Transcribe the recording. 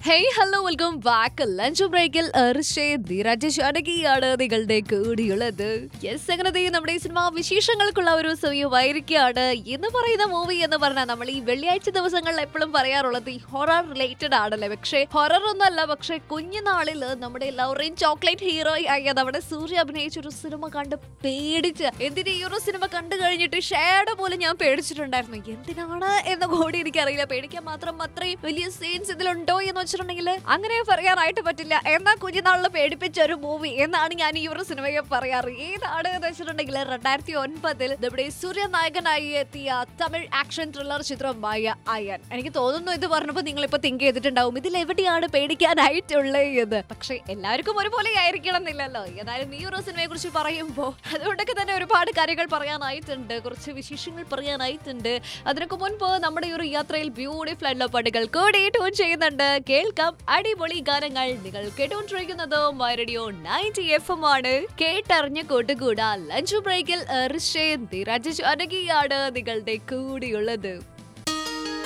hey hello welcome back lunch ബ്രേക്കിൽ ാണ് നിങ്ങളുടെ കൂടിയുള്ളത് യെസ് അങ്ങനെ ദേ നമ്മുടെ ഈ സിനിമ വിശേഷങ്ങൾക്കുള്ള ഒരു സമയമായിരിക്കുകയാണ് എന്ന് പറയുന്ന മൂവി എന്ന് പറഞ്ഞാൽ നമ്മൾ ഈ വെള്ളിയാഴ്ച ദിവസങ്ങളിൽ എപ്പോഴും പറയാറുള്ളത് ഈ ഹൊറർ റിലേറ്റഡ് ആണല്ലേ പക്ഷേ ഹൊറർ ഒന്നും അല്ല പക്ഷേ കുഞ്ഞുനാളിൽ നമ്മുടെ ലൗറിൻ ചോക്ലേറ്റ് ഹീറോ ആയ നമ്മുടെ സൂര്യ അഭിനയിച്ച ഒരു സിനിമ കണ്ട് പേടിച്ച് എന്തിന് ഈ ഒരു സിനിമ കണ്ടു കഴിഞ്ഞിട്ട് ഷേഡ് പോലും ഞാൻ പേടിച്ചിട്ടുണ്ടായിരുന്നു എന്തിനാണ് എന്ന് കൂടി എനിക്കറിയില്ല പേടിക്കാൻ മാത്രം അത്രയും വലിയ സീൻസ് ഇതിലുണ്ടോ എന്ന് വെച്ചിട്ടുണ്ടെങ്കിൽ അങ്ങനെ പറയാനായിട്ട് പറ്റില്ല എന്നാ കുഞ്ഞുനാളിൽ പേടിപ്പിച്ച ഒരു മൂവി എന്നാണ് ഞാൻ ഈ ഒരു സിനിമയെ പറയാറ് ഏതാണ് എന്ന് വെച്ചിട്ടുണ്ടെങ്കിൽ രണ്ടായിരത്തി ഒൻപതിൽ നമ്മുടെ സൂര്യ നായകനായി എത്തിയ തമിഴ് ആക്ഷൻ ത്രില്ലർ ചിത്രമായ അയൻ എനിക്ക് തോന്നുന്നു ഇത് പറഞ്ഞപ്പോൾ നിങ്ങൾ ഇപ്പൊ തിങ്ക് ചെയ്തിട്ടുണ്ടാവും ഇതിൽ എവിടെയാണ് പേടിക്കാനായിട്ടുള്ളത് എന്ന് പക്ഷെ എല്ലാവർക്കും ഒരുപോലെ ആയിരിക്കണം എന്നില്ലല്ലോ ഏതായാലും ഈ ഒരു സിനിമയെ കുറിച്ച് പറയുമ്പോൾ അതുകൊണ്ടൊക്കെ തന്നെ ഒരുപാട് കാര്യങ്ങൾ പറയാനായിട്ടുണ്ട് കുറച്ച് വിശേഷങ്ങൾ പറയാനായിട്ടുണ്ട് അതിനൊക്കെ മുൻപ് നമ്മുടെ ഈ ഒരു യാത്രയിൽ ബ്യൂട്ടിഫുൾ ആയിട്ടുള്ള പാട്ടുകൾ കൂടി ട്യൂൺ ചെയ്യുന്നുണ്ട് കേൾക്കാം അടിപൊളി ഗാനങ്ങൾ നിങ്ങൾ കേട്ടുകൊണ്ടിരിക്കുന്നത് റേഡിയോ നയൻറ്റി എഫ് എം ആണ് കേട്ടറിഞ്ഞ് കൂട്ടുകൂടാ ലഞ്ച് ബ്രേക്കിൽ ഋഷേ ധീരാജ് അനകിയാണ് നിങ്ങളുടെ കൂടിയുള്ളത്